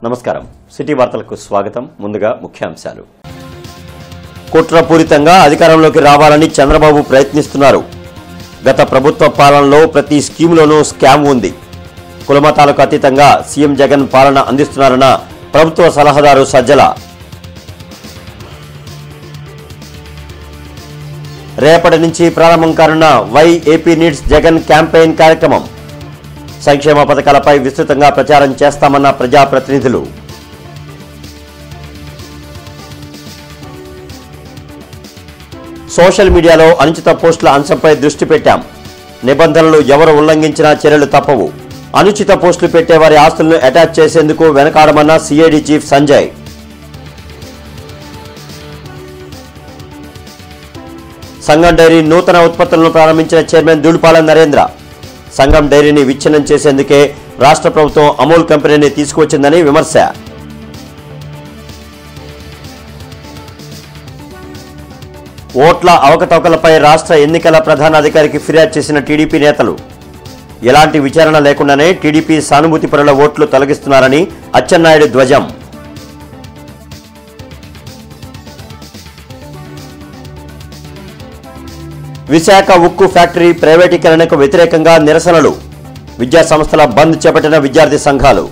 నమస్కారం సిటీ వార్తలకు స్వాగతం ముందుగా ముఖ్యాంశాలు కుట్రపూరితంగా అధికారంలోకి రావాలని చంద్రబాబు ప్రయత్నిస్తున్నారు గత ప్రభుత్వ పాలనలో ప్రతి స్కీములోనూ స్కామ్ ఉంది కులమతాలకు అతీతంగా సీఎం జగన్ పాలన అందిస్తున్నారన్న ప్రభుత్వ సలహాదారు సజ్జల రేపటి నుంచి ప్రారంభం కానున్న why AP needs Jagan campaign కార్యక్రమం సంక్షేమ పథకాలపై విస్తృతంగా ప్రచారం చేస్తామన్న ప్రజాప్రతినిధులు సోషల్ మీడియాలో అనుచిత పోస్టుల అంశంపై దృష్టి పెట్టాం నిబంధనలు ఎవరు ఉల్లంఘించినా చర్యలు తప్పవు అనుచిత పోస్టులు పెట్టే వారి ఆస్తులను అటాచ్ చేసేందుకు వెనకాడమన్న సిఐడి చీఫ్ సంజయ్ సంఘం డైరీ నూతన ఉత్పత్తులను ప్రారంభించిన చైర్మన్ దుడిపాలెం నరేంద్ర సంఘం డైరీని విచ్ఛిన్నం చేసేందుకే రాష్ట్ర ప్రభుత్వం అమూల్ కంపెనీని తీసుకువచ్చిందని విమర్శ ఓట్ల అవకతవకలపై రాష్ట్ర ఎన్నికల ప్రధాన అధికారికి ఫిర్యాదు చేసిన టీడీపీ నేతలు ఎలాంటి విచారణ లేకుండానే టీడీపీ సానుభూతి పరుల ఓట్లు తొలగిస్తున్నారని అచ్చెన్నాయుడు ధ్వజం విశాఖ ఉక్కు ఫ్యాక్టరీ ప్రైవేటీకరణకు వ్యతిరేకంగా నిరసనలు విద్యా సంస్థల బంద్ చేపట్టిన విద్యార్థి సంఘాలు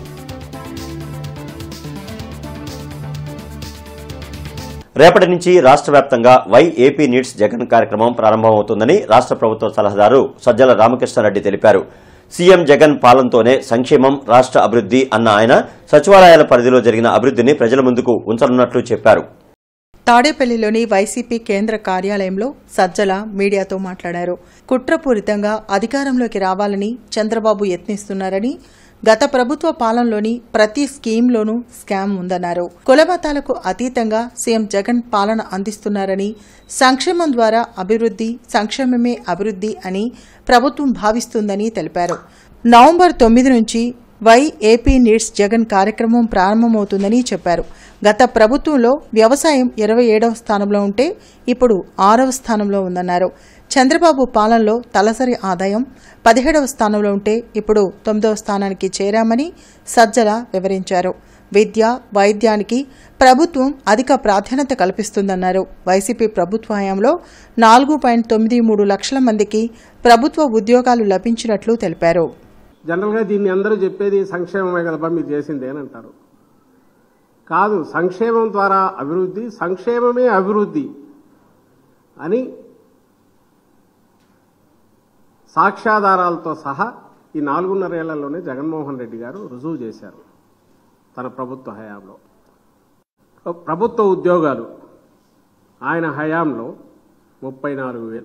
రేపటి నుంచి రాష్ట్ర వ్యాప్తంగా వై ఏపీ నీడ్స్ జగన్ కార్యక్రమం ప్రారంభమవుతుందని రాష్ట్ర ప్రభుత్వ సలహాదారు సజ్జల రామకృష్ణారెడ్డి తెలిపారు సీఎం జగన్ పాలనతోనే సంక్షేమం రాష్ట్ర అభివృద్ధి అన్న ఆయన సచివాలయాల పరిధిలో జరిగిన అభివృద్ధిని ప్రజల ముందుకు ఉంచనున్నట్లు చెప్పారు తాడేపల్లిలోని వైసీపీ కేంద్ర కార్యాలయంలో సజ్జల మీడియాతో మాట్లాడారు కుట్రపూరితంగా అధికారంలోకి రావాలని చంద్రబాబు యత్నిస్తున్నారని గత ప్రభుత్వ పాలనలోని ప్రతి స్కీమ్లోనూ స్కామ్ ఉందన్నారు కులమతాలకు అతీతంగా సీఎం జగన్ పాలన అందిస్తున్నారని సంక్షేమం ద్వారా అభివృద్ధి సంక్షేమమే అభివృద్ధి అని ప్రభుత్వం భావిస్తుందని తెలిపారు నవంబర్ తొమ్మిది నుంచి వై ఏపీ నీడ్స్ జగన్ కార్యక్రమం ప్రారంభమవుతుందని చెప్పారు గత ప్రభుత్వంలో వ్యవసాయం ఇరవై ఏడవ స్థానంలో ఉంటే ఇప్పుడు ఆరవ స్థానంలో ఉందన్నారు చంద్రబాబు పాలనలో తలసరి ఆదాయం పదిహేడవ స్థానంలో ఉంటే ఇప్పుడు తొమ్మిదవ స్థానానికి చేరామని సజ్జల వివరించారు విద్య వైద్యానికి ప్రభుత్వం అధిక ప్రాధాన్యత కల్పిస్తుందన్నారు వైసీపీ ప్రభుత్వ హయాంలో నాలుగు పాయింట్ తొమ్మిది మూడు లక్షల మందికి ప్రభుత్వ ఉద్యోగాలు లభించినట్లు తెలిపారు జనరల్గా దీన్ని అందరూ చెప్పేది సంక్షేమమే కదబ్బా మీరు చేసింది అని అంటారు కాదు సంక్షేమం ద్వారా అభివృద్ధి సంక్షేమమే అభివృద్ధి అని సాక్ష్యాధారాలతో సహా ఈ నాలుగున్నరేళ్లలోనే జగన్మోహన్ రెడ్డి గారు రుజువు చేశారు తన ప్రభుత్వ హయాంలో ప్రభుత్వ ఉద్యోగాలు ఆయన హయాంలో ముప్పై నాలుగు వేలు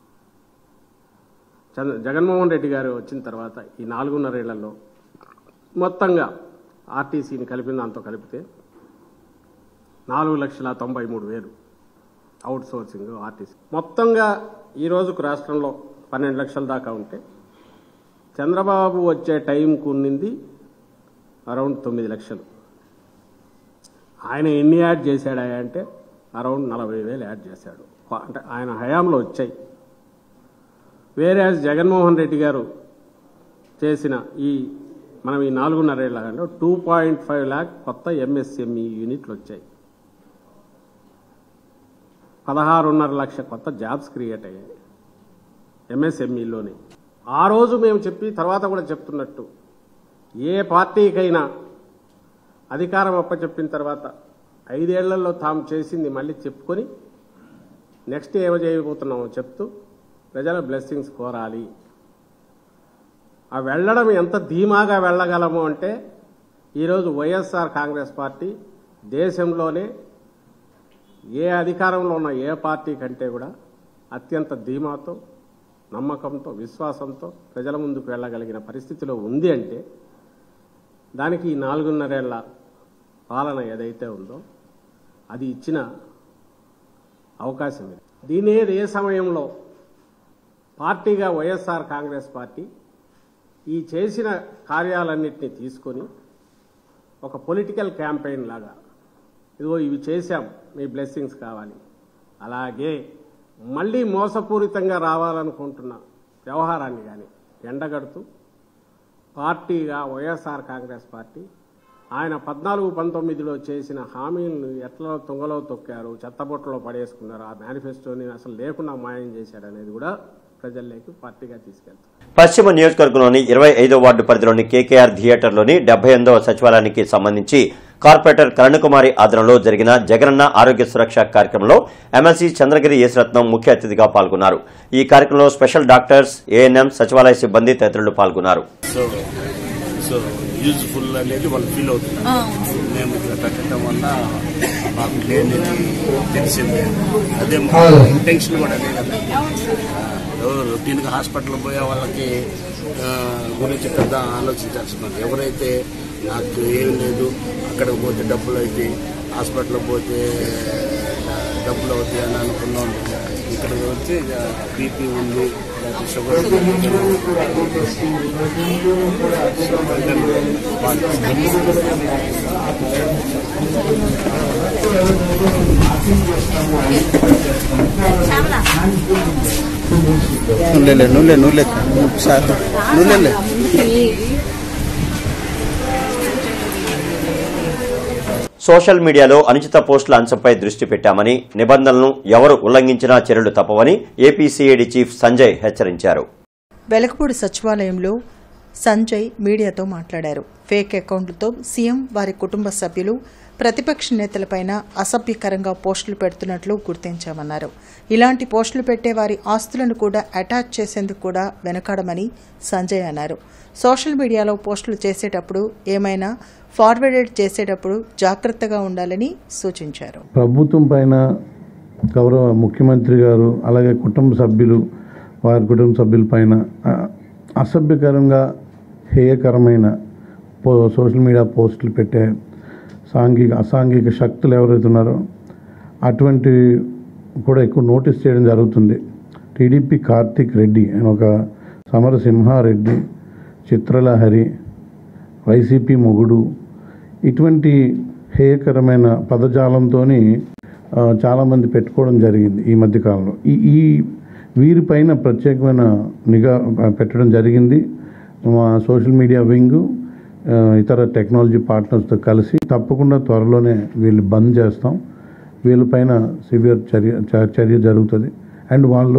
చంద్ర జగన్మోహన్ రెడ్డి గారు వచ్చిన తర్వాత ఈ నాలుగున్నరేళ్లలో మొత్తంగా ఆర్టీసీని కలిపిన దాంతో కలిపితే నాలుగు లక్షల తొంభై మూడు వేలు అవుట్ సోర్సింగ్ ఆర్టీసీ మొత్తంగా ఈ రోజుకు రాష్ట్రంలో పన్నెండు లక్షల దాకా ఉంటే చంద్రబాబు వచ్చే టైంకు ఉన్నింది అరౌండ్ తొమ్మిది లక్షలు ఆయన ఎన్ని యాడ్ చేశాడా అంటే అరౌండ్ నలభై వేలు యాడ్ చేశాడు అంటే ఆయన హయాంలో వచ్చాయి వేరే జగన్మోహన్ రెడ్డి గారు చేసిన ఈ మనం ఈ నాలుగున్నరేళ్ల టూ పాయింట్ ఫైవ్ ల్యాక్ కొత్త ఎంఎస్ఎంఈ యూనిట్లు వచ్చాయి పదహారున్నర లక్ష కొత్త జాబ్స్ క్రియేట్ అయ్యాయి ఎంఎస్ఎంఈలోనే ఆ రోజు మేము చెప్పి తర్వాత కూడా చెప్తున్నట్టు ఏ పార్టీకైనా అధికారం అప్పచెప్పిన తర్వాత ఐదేళ్లలో తాము చేసింది మళ్ళీ చెప్పుకొని నెక్స్ట్ ఏమో చేయబోతున్నామో చెప్తూ ప్రజల బ్లెస్సింగ్స్ కోరాలి ఆ వెళ్ళడం ఎంత ధీమాగా వెళ్ళగలము అంటే ఈరోజు వైఎస్ఆర్ కాంగ్రెస్ పార్టీ దేశంలోనే ఏ అధికారంలో ఉన్న ఏ పార్టీ కంటే కూడా అత్యంత ధీమాతో నమ్మకంతో విశ్వాసంతో ప్రజల ముందుకు వెళ్ళగలిగిన పరిస్థితిలో ఉంది అంటే దానికి ఈ నాలుగున్నరేళ్ల పాలన ఏదైతే ఉందో అది ఇచ్చిన అవకాశం ఇది దీని ఏ సమయంలో పార్టీగా వైఎస్ఆర్ కాంగ్రెస్ పార్టీ ఈ చేసిన కార్యాలన్నింటినీ తీసుకొని ఒక పొలిటికల్ క్యాంపెయిన్ లాగా ఇదిగో ఇవి చేశాం మీ బ్లెస్సింగ్స్ కావాలి అలాగే మళ్ళీ మోసపూరితంగా రావాలనుకుంటున్న వ్యవహారాన్ని కానీ ఎండగడుతూ పార్టీగా వైఎస్ఆర్ కాంగ్రెస్ పార్టీ ఆయన పద్నాలుగు పంతొమ్మిదిలో చేసిన హామీలను ఎట్లా తుంగలో తొక్కారు చెత్తబొట్టలో పడేసుకున్నారు ఆ మేనిఫెస్టోని అసలు లేకుండా మాయం చేశారు అనేది కూడా ప్రజల్లోకి పార్టీగా తీసుకెళ్తారు పశ్చిమ నియోజకవర్గంలోని ఇరవై ఐదో వార్డు పరిధిలోని కేకేఆర్ థియేటర్లోని డెబ్బై ఎనిమిదవ సచివాలయానికి సంబంధించి కార్పొరేటర్ కరణకుమారి ఆధ్వర్యంలో జరిగిన జగనన్న ఆరోగ్య సురక్ష కార్యక్రమంలో ఎమ్మెల్సీ చంద్రగిరి యేసరత్నం ముఖ్య అతిథిగా పాల్గొన్నారు ఈ కార్యక్రమంలో స్పెషల్ డాక్టర్స్ ఏఎన్ఎం సచివాలయ సిబ్బంది తదితరులు పాల్గొన్నారు సో సో యూజ్ఫుల్ అనేది వాళ్ళు ఫీల్ అవుతున్నారు మేము ఇక్కడ పెట్టడం వల్ల మాకు లేనిది తెలిసిందే అదే మా ఇంటెన్షన్ కూడా అదే కదా ఎవరు రొటీన్గా హాస్పిటల్ పోయే వాళ్ళకి ఆ, గురించి పెద్ద ఆలోచించాల్సిన ఎవరైతే నాకు ఏం లేదు అక్కడికి పోతే డబ్బులు అయితే హాస్పిటల్ పోతే డబ్బులు అవుతాయి అని అనుకున్నాం ఇక్కడికి వచ్చి బీపీ ఉంది లేకపోతే షుగర్ ఉంది నువ్వులే నువ్వులే నువ్వులే శాతం నువ్వులే సోషల్ మీడియాలో అనుచిత పోస్టుల అంశంపై దృష్టి పెట్టామని నిబంధనలను ఎవరు ఉల్లంఘించినా చర్యలు తప్పవని ఏపీసీఐడి చీఫ్ సంజయ్ హెచ్చరించారు వెలగపూడి సచివాలయంలో సంజయ్ మీడియాతో మాట్లాడారు ఫేక్ అకౌంట్లతో సీఎం వారి కుటుంబ సభ్యులు ప్రతిపక్ష నేతలపైన అసభ్యకరంగా పోస్టులు పెడుతున్నట్లు గుర్తించామన్నారు ఇలాంటి పోస్టులు పెట్టే వారి ఆస్తులను కూడా అటాచ్ చేసేందుకు కూడా వెనకాడమని సంజయ్ అన్నారు సోషల్ మీడియాలో పోస్టులు చేసేటప్పుడు ఏమైనా ఫార్వర్డెడ్ చేసేటప్పుడు జాగ్రత్తగా ఉండాలని సూచించారు ప్రభుత్వం పైన గౌరవ ముఖ్యమంత్రి గారు అలాగే కుటుంబ సభ్యులు వారి కుటుంబ సభ్యుల పైన ఆ, అసభ్యకరంగా హేయకరమైన పో సోషల్ మీడియా పోస్టులు పెట్టే సాంఘిక అసాంఘిక శక్తులు ఎవరైతే ఉన్నారో అటువంటి కూడా ఎక్కువ నోటీస్ చేయడం జరుగుతుంది టీడీపీ కార్తిక్ రెడ్డి ఆయన ఒక సమరసింహారెడ్డి చిత్రలహరి వైసీపీ మొగుడు ఇటువంటి హేయకరమైన పదజాలంతో చాలామంది పెట్టుకోవడం జరిగింది ఈ మధ్యకాలంలో ఈ ఈ వీరిపైన ప్రత్యేకమైన నిఘా పెట్టడం జరిగింది మా సోషల్ మీడియా వింగ్ ఆ, ఇతర టెక్నాలజీ పార్ట్నర్స్తో కలిసి తప్పకుండా త్వరలోనే వీళ్ళు బంద్ చేస్తాం వీళ్ళపైన సివియర్ చర్య చ- చర్య జరుగుతుంది అండ్ వాళ్ళు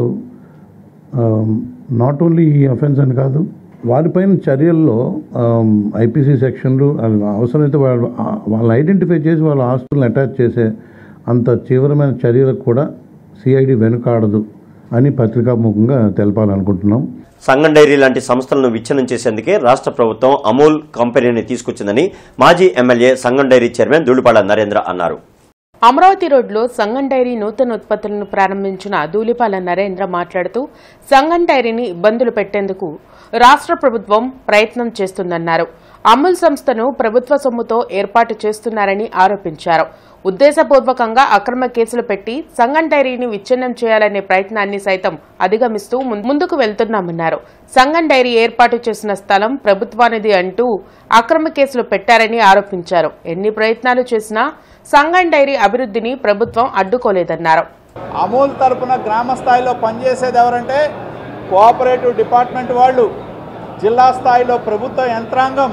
నాట్ ఓన్లీ ఈ అఫెన్స్ అని కాదు వారిపైన చర్యల్లో ఐపీసీ సెక్షన్లు అవి అవసరమైతే వాళ్ళు ఆ- వాళ్ళని ఐడెంటిఫై చేసి వాళ్ళ ఆస్తులను అటాచ్ చేసే అంత తీవ్రమైన చర్యలకు కూడా సిఐడి వెనుకాడదు అని పత్రికాముఖంగా తెలపాలనుకుంటున్నాం సంగం డైరీ లాంటి సంస్థలను విచ్ఛిన్నం చేసేందుకే రాష్ట్ర ప్రభుత్వం అమూల్ కంపెనీని తీసుకొచ్చిందని మాజీ MLA Sangam dairy chairman Dhulipalla Narendra అన్నారు అమరావతి రోడ్లో సంగం డైరీ నూతన ఉత్పత్తులను ప్రారంభించిన ధూళిపాల నరేంద్ర మాట్లాడుతూ సంగం డైరీని ఇబ్బందులు పెట్టేందుకు రాష్ట్ర ప్రభుత్వం ప్రయత్నం చేస్తుందన్నారు అమూల్ సంస్థను ప్రభుత్వ సొమ్ముతో ఏర్పాటు చేస్తున్నారని ఆరోపించారు ఉద్దేశపూర్వకంగా అక్రమ కేసులు పెట్టి సంగం డైరీని విచ్ఛిన్నం చేయాలనే ప్రయత్నాన్ని సైతం అధిగమిస్తూ ముం- ముందుకు వెళ్తున్నామన్నారు సంగం డైరీ ఏర్పాటు చేసిన స్థలం ప్రభుత్వానిది అంటూ అక్రమ కేసులు పెట్టారని ఆరోపించారు ఎన్ని ప్రయత్నాలు చేసినా సంగం డైరీ అభివృద్ధిని ప్రభుత్వం అడ్డుకోలేదన్నారు అమూల్ తరపున గ్రామ స్థాయిలో పనిచేసేది ఎవరంటే కోఆపరేటివ్ డిపార్ట్మెంట్ వాళ్ళు జిల్లా స్థాయిలో ప్రభుత్వ యంత్రాంగం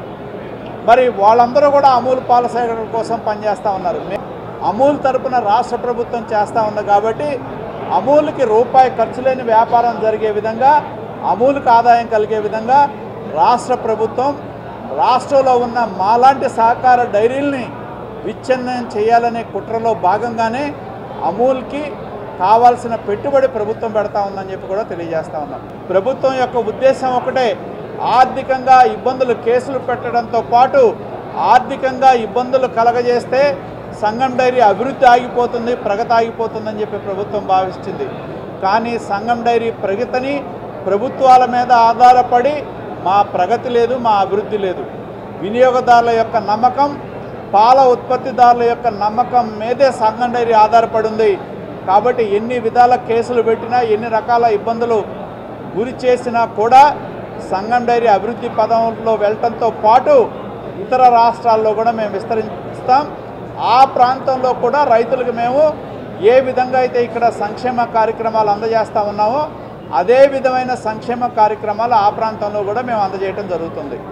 మరి వాళ్ళందరూ కూడా అమూల్ పాల సేకరణ కోసం పనిచేస్తూ ఉన్నారు మే- అమూల్ తరపున రాష్ట్ర ప్రభుత్వం చేస్తూ ఉంది కాబట్టి అమూల్కి రూపాయి ఖర్చు లేని వ్యాపారం జరిగే విధంగా అమూల్కి ఆదాయం కలిగే విధంగా రాష్ట్ర ప్రభుత్వం రాష్ట్రంలో ఉన్న మాలాంటి సహకార డైరీల్ని విచ్ఛిన్నం చేయాలనే కుట్రలో భాగంగానే అమూల్కి కావాల్సిన పెట్టుబడి ప్రభుత్వం పెడతా ఉందని చెప్పి కూడా తెలియజేస్తా ఉన్నాం ప్రభుత్వం యొక్క ఉద్దేశం ఒకటే ఆర్థికంగా ఇబ్బందులు కేసులు పెట్టడంతో పాటు ఆర్థికంగా ఇబ్బందులు కలగజేస్తే సంఘం డైరీ అభివృద్ధి ఆగిపోతుంది ప్రగతి ఆగిపోతుందని చెప్పి ప్రభుత్వం భావిస్తుంది కానీ సంఘం డైరీ ప్రగతిని ప్రభుత్వాల మీద ఆధారపడి మా ప్రగతి లేదు మా అభివృద్ధి లేదు వినియోగదారుల యొక్క నమ్మకం పాల ఉత్పత్తిదారుల యొక్క నమ్మకం మీదే సంఘం డైరీ ఆధారపడి ఉంది కాబట్టి ఎన్ని విధాల కేసులు పెట్టినా ఎన్ని రకాల ఇబ్బందులు గురి చేసినా కూడా సంఘం డైరీ అభివృద్ధి పదంలో వెళ్ళటంతో పాటు ఇతర రాష్ట్రాల్లో కూడా మేము విస్తరిస్తాం ఆ ప్రాంతంలో కూడా రైతులకు మేము ఏ విధంగా అయితే ఇక్కడ సంక్షేమ కార్యక్రమాలు అందజేస్తా ఉన్నామో అదే విధమైన సంక్షేమ కార్యక్రమాలు ఆ ప్రాంతంలో కూడా మేము అందజేయడం జరుగుతుంది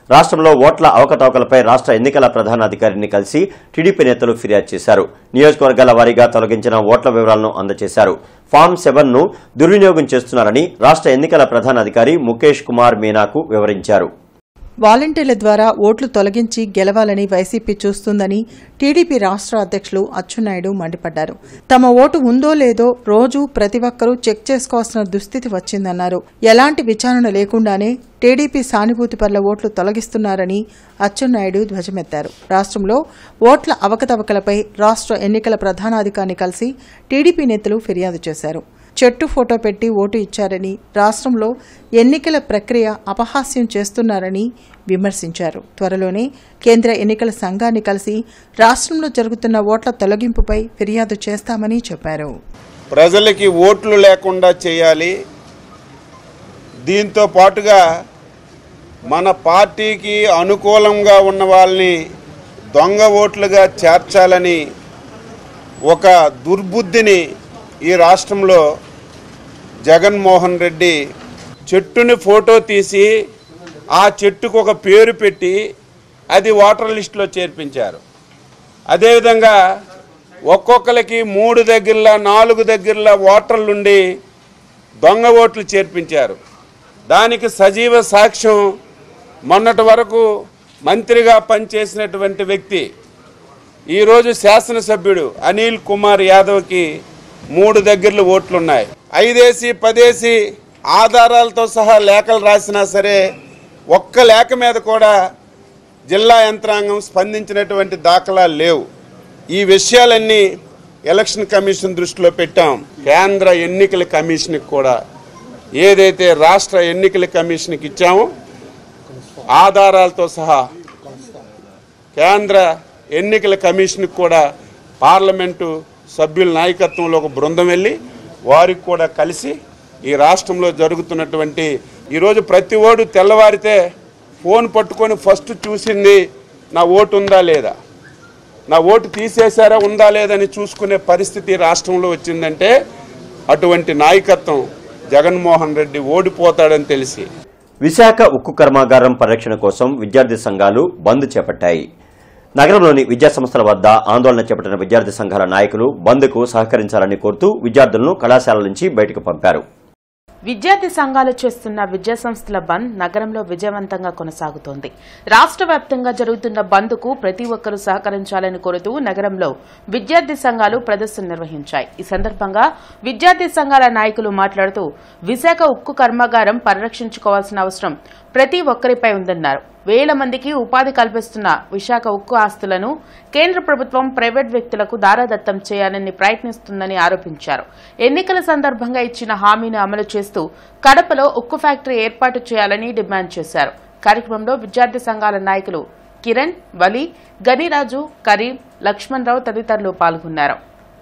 రాష్ట్రంలో ఓట్ల అవకతవకలపై రాష్ట్ర ఎన్నికల ప్రధానాధికారిని కలిసి టీడీపీ నేతలు ఫిర్యాదు చేశారు నియోజకవర్గాల వారీగా తొలగించిన ఓట్ల వివరాలను అందజేశారు ఫామ్ సెవెన్ ను దుర్వినియోగం చేస్తున్నారని రాష్ట్ర ఎన్నికల ప్రధానాధికారి ముఖేష్ కుమార్ మీనాకు వివరించారు వాలంటీర్ల ద్వారా ఓట్లు తొలగించి గెలవాలని వైసీపీ చూస్తుందని టీడీపీ రాష్ట్ర అధ్యక్షులు అచ్చెన్నాయుడు మండిపడ్డారు తమ ఓటు ఉందో లేదో రోజు ప్రతి ఒక్కరూ చెక్ చేసుకోవాల్సిన దుస్థితి వచ్చిందన్నారు ఎలాంటి విచారణ లేకుండానే టీడీపీ సానుభూతి పట్ల ఓట్లు తొలగిస్తున్నారని అచ్చెన్నాయుడు ధ్వజమెత్తారు రాష్ట్రంలో ఓట్ల అవకతవకలపై రాష్ట్ర ఎన్నికల ప్రధానాధికారిని కలిసి టీడీపీ నేతలు ఫిర్యాదు చేశారు చెట్టు ఫోటో పెట్టి ఓటు ఇచ్చారని రాష్ట్రంలో ఎన్నికల ప్రక్రియ అపహాస్యం చేస్తున్నారని విమర్శించారు త్వరలోనే కేంద్ర ఎన్నికల సంఘాన్ని కలిసి రాష్ట్రంలో జరుగుతున్న ఓట్ల తొలగింపుపై ఫిర్యాదు చేస్తామని చెప్పారు ప్రజలకి ఓట్లు లేకుండా చేయాలి దీంతో పాటుగా మన పార్టీకి అనుకూలంగా ఉన్న వాళ్ళని దొంగ ఓట్లుగా చేర్చాలని ఒక దుర్బుద్ధిని ఈ రాష్ట్రంలో జగన్మోహన్ రెడ్డి చెట్టుని ఫోటో తీసి ఆ చెట్టుకు ఒక పేరు పెట్టి అది ఓటర్ లిస్టులో చేర్పించారు అదేవిధంగా ఒక్కొక్కరికి మూడు దగ్గరలా నాలుగు దగ్గరలా ఓటర్లుండి దొంగ ఓట్లు చేర్పించారు దానికి సజీవ సాక్ష్యం మొన్నటి వరకు మంత్రిగా పనిచేసినటువంటి వ్యక్తి ఈరోజు శాసనసభ్యుడు అనిల్ కుమార్ యాదవ్కి మూడు దగ్గరలు ఓట్లున్నాయి ఐదేసి పదేసి ఆధారాలతో సహా లేఖలు రాసినా సరే ఒక్క లేఖ మీద కూడా జిల్లా యంత్రాంగం స్పందించినటువంటి దాఖలాలు లేవు ఈ విషయాలన్నీ ఎలక్షన్ కమిషన్ దృష్టిలో పెట్టాం కేంద్ర ఎన్నికల కమిషన్కి కూడా ఏదైతే రాష్ట్ర ఎన్నికల కమిషన్కి ఇచ్చామో ఆధారాలతో సహా కేంద్ర ఎన్నికల కమిషన్కి కూడా పార్లమెంటు సభ్యుల నాయకత్వంలో ఒక బృందం వెళ్ళి వారికి కూడా కలిసి ఈ రాష్ట్రంలో జరుగుతున్నటువంటి ఈరోజు ప్రతి ఓడు తెల్లవారితే ఫోన్ పట్టుకొని ఫస్ట్ చూసింది నా ఓటు ఉందా లేదా నా ఓటు తీసేశారా ఉందా లేదని చూసుకునే పరిస్థితి రాష్ట్రంలో వచ్చిందంటే అటువంటి నాయకత్వం జగన్మోహన్ రెడ్డి ఓడిపోతాడని తెలిసి విశాఖ ఉక్కు కర్మాగారం పరిరక్షణ కోసం విద్యార్థి సంఘాలు బంద్ చేపట్టాయి నగరంలోని విద్యాసంస్థల వద్ద ఆందోళన చేపట్టిన విద్యార్థి సంఘాల నాయకులు బంద్కు సహకరించాలని కోరుతూ విద్యార్థులను కళాశాల నుంచి బయటకు పంపారు విద్యార్థి సంఘాలు చేస్తున్న విద్యా సంస్థల బంద్ నగరంలో విజయవంతంగా కొనసాగుతోంది రాష్ట్ర వ్యాప్తంగా జరుగుతున్న బంద్కు ప్రతి ఒక్కరూ సహకరించాలని కోరుతూ నగరంలో విద్యార్థి సంఘాలు ప్రదర్శన నిర్వహించాయి ఈ సందర్భంగా విద్యార్థి సంఘాల నాయకులు మాట్లాడుతూ విశాఖ ఉక్కు కర్మాగారం పరిరక్షించుకోవాల్సిన అవసరం ప్రతి ఒక్కరిపై ఉందన్నారు వేల మందికి ఉపాధి కల్పిస్తున్న విశాఖ ఉక్కు ఆస్తులను కేంద్ర ప్రభుత్వం ప్రైవేట్ వ్యక్తులకు దారాదత్తం చేయాలని ప్రయత్నిస్తుందని ఆరోపించారు ఎన్నికల సందర్భంగా ఇచ్చిన హామీని అమలు చేస్తూ కడపలో ఉక్కు ఫ్యాక్టరీ ఏర్పాటు చేయాలని డిమాండ్ చేశారు కార్యక్రమంలో విద్యార్థి సంఘాల నాయకులు కిరణ్ వలి గనిరాజు కరీం లక్ష్మణరావు తదితరులు పాల్గొన్నారు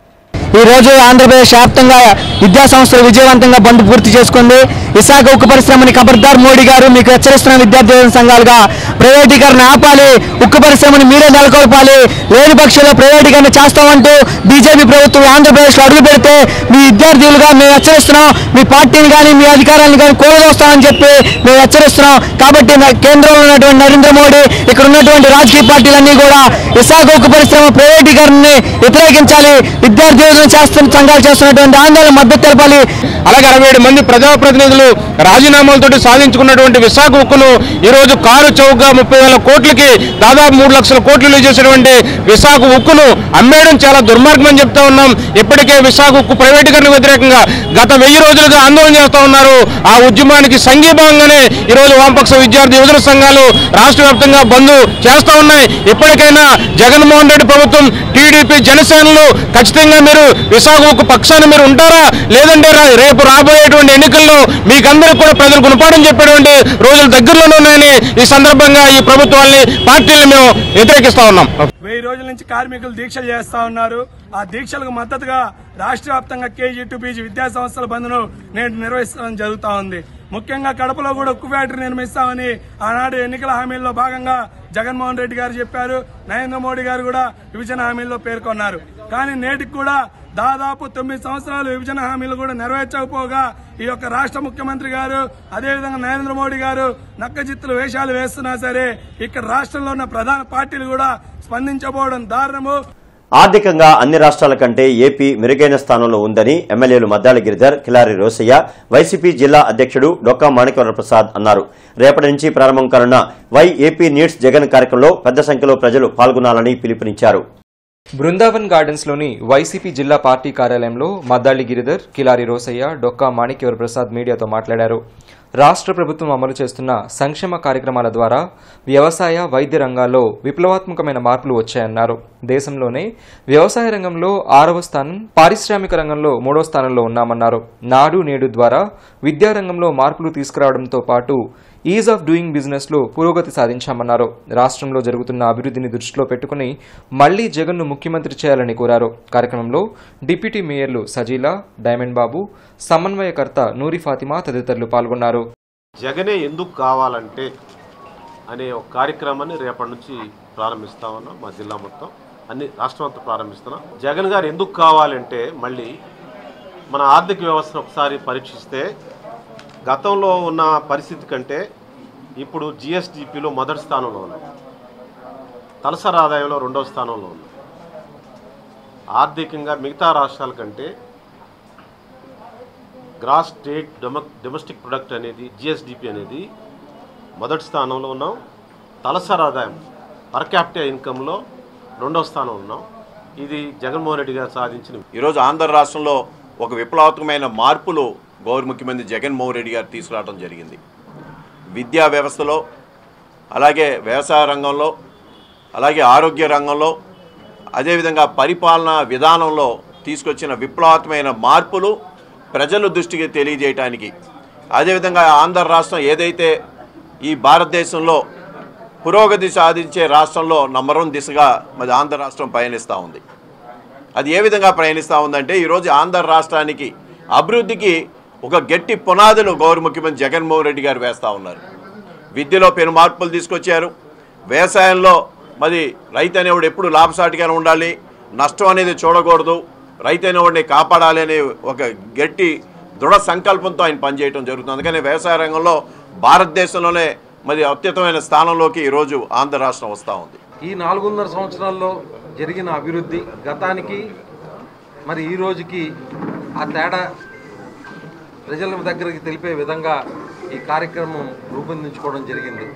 ఈ రోజు ఆంధ్రప్రదేశ్ వ్యాప్తంగా విద్యా సంస్థలు విజయవంతంగా బంద్ పూర్తి చేసుకుంది విశాఖ ఉక్కు పరిశ్రమని ఖబర్దార్ మోడీ గారు మీకు హెచ్చరిస్తున్న విద్యార్థి సంఘాలుగా ప్రైవేటీకరణ ఆపాలి ఉక్కు పరిశ్రమని మీరే నెలకొల్పాలి లేని పక్షంలో ప్రైవేటీకరణ చేస్తామంటూ బీజేపీ ప్రభుత్వం ఆంధ్రప్రదేశ్లో అడుగు పెడితే మీ విద్యార్థులుగా మేము హెచ్చరిస్తున్నాం మీ పార్టీని కానీ మీ అధికారాన్ని కానీ కూలదోస్తామని చెప్పి మేము హెచ్చరిస్తున్నాం కాబట్టి నా- కేంద్రంలో ఉన్నటువంటి నరేంద్ర మోడీ ఇక్కడ ఉన్నటువంటి రాజకీయ పార్టీలన్నీ కూడా విశాఖ ఉక్కు పరిశ్రమ ప్రైవేటీకరణని వ్యతిరేకించాలి విద్యార్థి యోజన చేస్తున్న సంఘాలు చేస్తున్నటువంటి ఆందోళన మద్దతు తెలపాలి అలాగే అరవై ఏడు మంది ప్రజాప్రతినిధులు రాజీనామాలతో సాధించుకున్నటువంటి విశాఖ ఉక్కును ఈ రోజు కారు చౌకగా ముప్పై వేల కోట్లకి దాదాపు మూడు లక్షల కోట్లు విలువ చేసినటువంటి విశాఖ ఉక్కును అమ్మేయడం చాలా దుర్మార్గం అని చెప్తా ఉన్నాం ఇప్పటికే విశాఖ ఉక్కు ప్రైవేటీకరణ వ్యతిరేకంగా గత వెయ్యి రోజులుగా ఆందోళన చేస్తా ఉన్నారు ఆ ఉద్యమానికి సంఘీభావంగానే ఈ రోజు వామపక్ష విద్యార్థి యువజన సంఘాలు రాష్ట్ర వ్యాప్తంగా బంద్ చేస్తా ఉన్నాయి ఇప్పటికైనా జగన్మోహన్ రెడ్డి ప్రభుత్వం టీడీపీ జనసేనలు ఖచ్చితంగా మీరు విశాఖ ఉక్కు పక్షాన్ని మీరు ఉంటారా లేదంటే రా- రేపు రాబోయేటువంటి ఎన్నికల్లో మీకందరికీ కూడా ప్రజలు గుణపాఠం చెప్పేటువంటి రోజులు దగ్గరలోనే ఉన్నాయని ఈ సందర్భంగా ఈ ప్రభుత్వాన్ని పార్టీలను మేము వ్యతిరేకిస్తా ఉన్నాం వెయ్యి రోజుల నుంచి కార్మికులు దీక్షలు చేస్తా ఉన్నారు ఆ దీక్షలకు మద్దతుగా రాష్ట్ర వ్యాప్తంగా కేజీ టు పీజీ విద్యా సంస్థల బంద్ను నేడు నిర్వహించడం జరుగుతా ఉంది ముఖ్యంగా కడపలో కూడా ఉక్కు ఫ్యాక్టరీ నిర్మిస్తామని ఆనాడు ఎన్నికల హామీల్లో భాగంగా జగన్మోహన్ రెడ్డి గారు చెప్పారు నరేంద్ర మోడీ గారు కూడా విభజన హామీల్లో పేర్కొన్నారు కానీ నేటికి కూడా దాదాపు తొమ్మిది సంవత్సరాలు విభజన హామీలు కూడా నెరవేర్చకపోగా ఈ యొక్క రాష్ట్ర ముఖ్యమంత్రి గారు అదేవిధంగా నరేంద్ర మోడీ గారు నక్కజిత్తులు వేషాలు వేస్తున్నా సరే ఇక్కడ రాష్ట్రంలో ఉన్న ప్రధాన పార్టీలు కూడా స్పందించబోవడం దారుణము ఆర్థికంగా అన్ని రాష్ట్రాల కంటే ఏపీ మెరుగైన స్థానంలో ఉందని ఎమ్మెల్యేలు మద్దాలి గిరిధర్ కిలారి రోసయ్య వైసీపీ జిల్లా అధ్యక్షుడు డొక్కా మాణిక్యవర ప్రసాద్ అన్నారు రేపటి నుంచి ప్రారంభం కానున్న వై ఏపీ నీడ్స్ జగన్ కార్యక్రమంలో పెద్ద సంఖ్యలో ప్రజలు పాల్గొనాలని పిలుపునిచ్చారు బృందావన్ గార్డెన్స్లోని వైసీపీ జిల్లా పార్టీ కార్యాలయంలో మద్దాళి గిరిధర్ కిలారి రోసయ్య డొక్కా మాణిక్యవర ప్రసాద్ మీడియాతో మాట్లాడారు రాష్ట్ర ప్రభుత్వం అమలు చేస్తున్న సంక్షేమ కార్యక్రమాల ద్వారా వ్యవసాయ వైద్య రంగాల్లో విప్లవాత్మకమైన మార్పులు వచ్చాయన్నారు దేశంలోనే వ్యవసాయ రంగంలో ఆరవ స్థానం పారిశ్రామిక రంగంలో మూడో స్థానంలో ఉన్నామన్నారు నాడు నేడు ద్వారా విద్యారంగంలో మార్పులు తీసుకురావడంతో పాటు ఈజ్ ఆఫ్ డూయింగ్ బిజినెస్ లో పురోగతి సాధించామన్నారు రాష్ట్రంలో జరుగుతున్న అభివృద్ధిని దృష్టిలో పెట్టుకుని మళ్లీ జగన్ను ముఖ్యమంత్రి చేయాలని కోరారు కార్యక్రమంలో డిప్యూటీ మేయర్లు సజీలా డైమండ్ బాబు సమన్వయకర్త నూరి ఫాతిమా తదితరులు పాల్గొన్నారు జగనే ఎందుకు కావాలంటే అనే ఒక కార్యక్రమాన్ని రేపటి నుంచి ప్రారంభిస్తా ఉన్నాం మా జిల్లా మొత్తం అన్ని రాష్ట్రం అంతా ప్రారంభిస్తున్నాం జగన్ గారు ఎందుకు కావాలంటే మళ్ళీ మన ఆర్థిక వ్యవస్థను ఒకసారి పరీక్షిస్తే గతంలో ఉన్న పరిస్థితి కంటే ఇప్పుడు జిఎస్డిపిలో మొదటి స్థానంలో ఉన్నాం తలసరి ఆదాయంలో రెండవ స్థానంలో ఉన్నాం ఆర్థికంగా మిగతా రాష్ట్రాల కంటే గ్రాస్ స్టేట్ డొమ డొమెస్టిక్ ప్రొడక్ట్ అనేది జిఎస్డిపి అనేది మొదటి స్థానంలో ఉన్నాం తలసరి ఆదాయం పర్ క్యాపిటల్ ఇన్కంలో రెండవ స్థానంలో ఉన్నాం ఇది జగన్మోహన్ రెడ్డి గారు సాధించిన ఈరోజు ఆంధ్ర రాష్ట్రంలో ఒక విప్లవాత్మకమైన మార్పులు గౌరవ ముఖ్యమంత్రి జగన్మోహన్ రెడ్డి గారు తీసుకురావడం జరిగింది విద్యా వ్యవస్థలో అలాగే వ్యవసాయ రంగంలో అలాగే ఆరోగ్య రంగంలో అదేవిధంగా పరిపాలనా విధానంలో తీసుకొచ్చిన విప్లవాత్మకమైన మార్పులు ప్రజల దృష్టికి తెలియజేయటానికి అదేవిధంగా ఆంధ్ర రాష్ట్రం ఏదైతే ఈ భారతదేశంలో పురోగతి సాధించే రాష్ట్రంలో నంబర్ వన్ దిశగా మరి ఆంధ్ర రాష్ట్రం పయనిస్తూ ఉంది అది ఏ విధంగా ప్రయాణిస్తూ ఉందంటే ఈరోజు ఆంధ్ర రాష్ట్రానికి అభివృద్ధికి ఒక గట్టి పునాదులు గౌరవ ముఖ్యమంత్రి జగన్మోహన్ రెడ్డి గారు వేస్తూ ఉన్నారు విద్యలో పెను మార్పులు తీసుకొచ్చారు వ్యవసాయంలో మరి రైతు అనేవాడు ఎప్పుడు లాభసాటిగానే ఉండాలి నష్టం అనేది చూడకూడదు రైతు అనేవాడిని కాపాడాలి అనే ఒక గట్టి దృఢ సంకల్పంతో ఆయన పనిచేయడం జరుగుతుంది అందుకని వ్యవసాయ రంగంలో భారతదేశంలోనే మరి అత్యుత్తమైన స్థానంలోకి ఈరోజు ఆంధ్ర రాష్ట్రం వస్తూ ఉంది ఈ నాలుగున్నర సంవత్సరాల్లో జరిగిన అభివృద్ధి గతానికి మరి ఈ రోజుకి ఆ తేడా ప్రజల దగ్గరికి తెలిపే విధంగా ఈ కార్యక్రమం రూపొందించుకోవడం జరిగింది